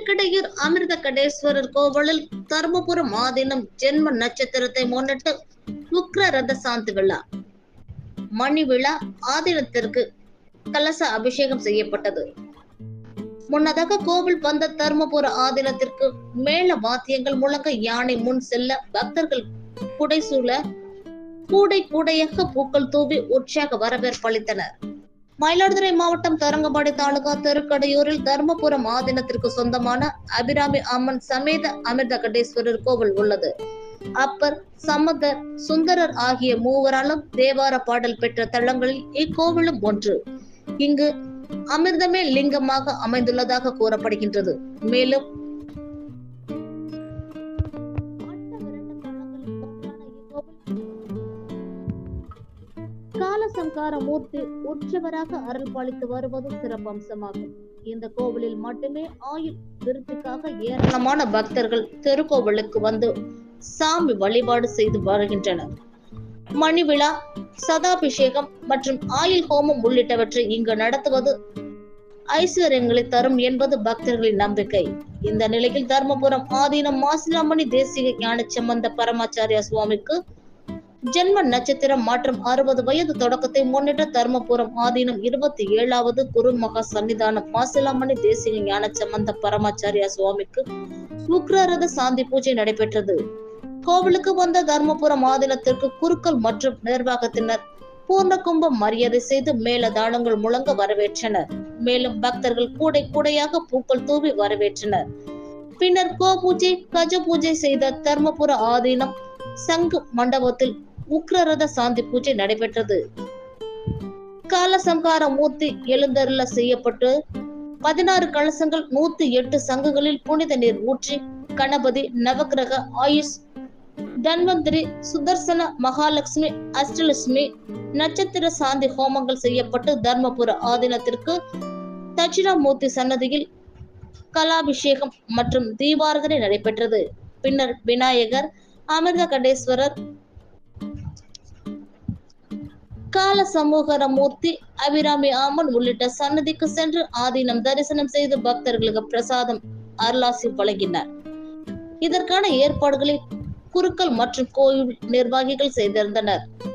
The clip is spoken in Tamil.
திருக்கடையூர் அமிர்த கடேஸ்வரர் கோவிலில் தர்மபுரம் ஆதீனம் ஜென்ம நட்சத்திரத்தை முன்னிட்டு உக்ர ரத சாந்தி விழா மணி விழா ஆதீனத்திற்கு கலச அபிஷேகம் செய்யப்பட்டது முன்னதாக கோவில் வந்த தர்மபுர ஆதீனத்திற்கு மேல வாத்தியங்கள் முழங்க யானை முன் செல்ல பக்தர்கள் புடைசூழ கூடை கூடையாக பூக்கள் தூவி உற்சாக வரவேற்பு அளித்தனர் மயிலாடுதுறை மாவட்டம் தரங்கம்பாடி தாலுகா திருக்கடையூரில் தர்மபுரம் ஆதீனத்திற்கு சொந்தமான அபிராமி அம்மன் சமேத அமிர்த கடேஸ்வரர் கோவில் உள்ளது அப்பர் சமதர் சுந்தரர் ஆகிய மூவராலும் தேவார பாடல் பெற்ற தலங்களில் இக்கோவிலும் ஒன்று இங்கு அமிர்தமே லிங்கமாக அமைந்துள்ளதாக கூறப்படுகின்றது மேலும் காலசங்கார மூர்த்தி உற்சவராக அருள் பாலித்து வருவது சிறப்பம்சமாகும் இந்த கோவிலில் மட்டுமே ஆயுள் விருத்திக்காக ஏராளமான பக்தர்கள் திருக்கோவிலுக்கு வந்து சாமி வழிபாடு செய்து வருகின்றனர் மணி விழா சதாபிஷேகம் மற்றும் ஆயுள் ஹோமம் உள்ளிட்டவற்றை இங்கு நடத்துவது ஐஸ்வர்யங்களை தரும் என்பது பக்தர்களின் நம்பிக்கை இந்த நிலையில் தர்மபுரம் ஆதீனம் மாசிலாமணி தேசிக ஞான சம்பந்த பரமாச்சாரியா சுவாமிக்கு ஜென்ம நட்சத்திரம் மற்றும் அறுபது வயது தொடக்கத்தை முன்னிட்டு தர்மபுரம் ஆதீனம் இருபத்தி ஏழாவது குருமகா சன்னிதானம் மாசிலாமணி தேசிக ஞான சம்பந்த பரமாச்சாரியா சுவாமிக்கு உக்ரரத சாந்தி பூஜை நடைபெற்றது கோவிலுக்கு வந்த தர்மபுரம் ஆதீனத்திற்கு குருக்கள் மற்றும் நிர்வாகத்தினர் பூர்ண கும்பம் மரியாதை செய்து மேலதாளங்கள் முழங்க வரவேற்றனர் மேலும் பக்தர்கள் கூடை கூடையாக பூக்கள் தூவி வரவேற்றனர் பின்னர் கோ பூஜை கஜ பூஜை செய்த தர்மபுர ஆதீனம் சங்கு மண்டபத்தில் உக்ரரத சாந்தி பூஜை நடைபெற்றது காலசம்கார மூர்த்தி எழுந்தருள செய்யப்பட்டு பதினாறு கலசங்கள் நூத்தி எட்டு சங்குகளில் புனித நீர் ஊற்றி கணபதி நவக்கிரக ஆயுஷ் தன்வந்திரி சுதர்சன மகாலட்சுமி அஷ்டலட்சுமி நட்சத்திர சாந்தி ஹோமங்கள் செய்யப்பட்டு தர்மபுர ஆதீனத்திற்கு தட்சிணாமூர்த்தி சன்னதியில் கலாபிஷேகம் மற்றும் தீபாரதனை நடைபெற்றது பின்னர் விநாயகர் அமிர்த கடேஸ்வரர் கால சமூகர மூர்த்தி அபிராமி ஆமன் உள்ளிட்ட சன்னதிக்கு சென்று ஆதீனம் தரிசனம் செய்து பக்தர்களுக்கு பிரசாதம் அருளாசி வழங்கினார் இதற்கான ஏற்பாடுகளை குருக்கள் மற்றும் கோயில் நிர்வாகிகள் செய்திருந்தனர்